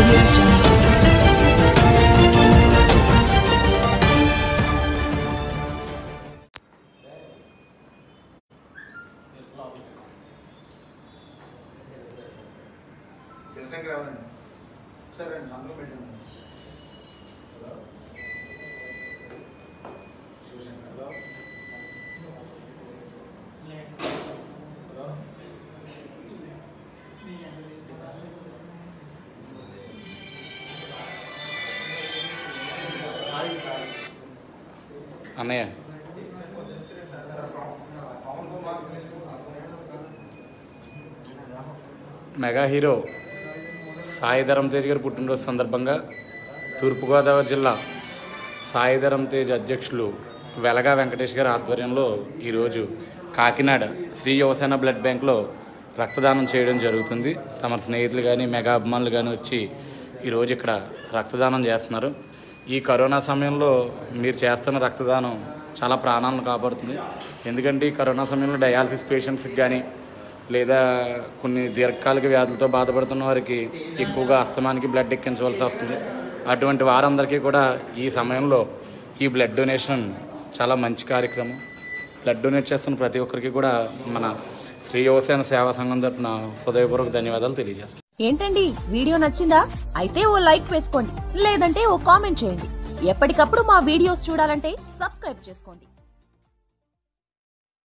audio jungle. Shivshankar ఎవరండి సరే రండి సంతకం పెట్టండి hello Shivshankar hello hello Sai Sai అన్నయ్య పవన్ కుమార్ మెగా హీరో సాయి ధరమ్ తేజ్ గారి పుట్టినరోజు సందర్భంగా తూర్పుగోదావరి జిల్లా సాయి ధరమ్ తేజ్ అధ్యక్షులు వెలగా వెంకటేష్ గారి ఆధ్వర్యంలో ఈరోజు కాకినాడ శ్రీ యువసేన బ్లడ్ బ్యాంక్లో రక్తదానం చేయడం జరుగుతుంది తమ స్నేహితులు కానీ మెగా అభిమానులు కానీ వచ్చి ఈరోజు ఇక్కడ రక్తదానం చేస్తున్నారు ఈ కరోనా సమయంలో మీరు చేస్తున్న రక్తదానం చాలా ప్రాణాలను కాపాడుతుంది ఎందుకంటే ఈ కరోనా సమయంలో డయాలసిస్ పేషెంట్స్కి కానీ లేదా కొన్ని దీర్ఘకాలిక వ్యాధులతో బాధపడుతున్న వారికి ఎక్కువగా అస్తమానికి బ్లడ్ ఎక్కించవలసి వస్తుంది అటువంటి వారందరికీ కూడా ఈ సమయంలో ఈ బ్లడ్ డొనేషన్ చాలా మంచి కార్యక్రమం బ్లడ్ డొనేట్ చేస్తున్న ప్రతి ఒక్కరికి కూడా మన శ్రీ యువసేన సేవా సంఘం తరపున హృదయపూర్వక ధన్యవాదాలు తెలియజేస్తాను ఏంటండి వీడియో నచ్చిందా అయితే ఓ లైక్ వేసుకోండి లేదంటే ఓ కామెంట్ చేయండి ఎప్పటికప్పుడు మా వీడియోస్ చూడాలంటే సబ్స్క్రైబ్ చేసుకోండి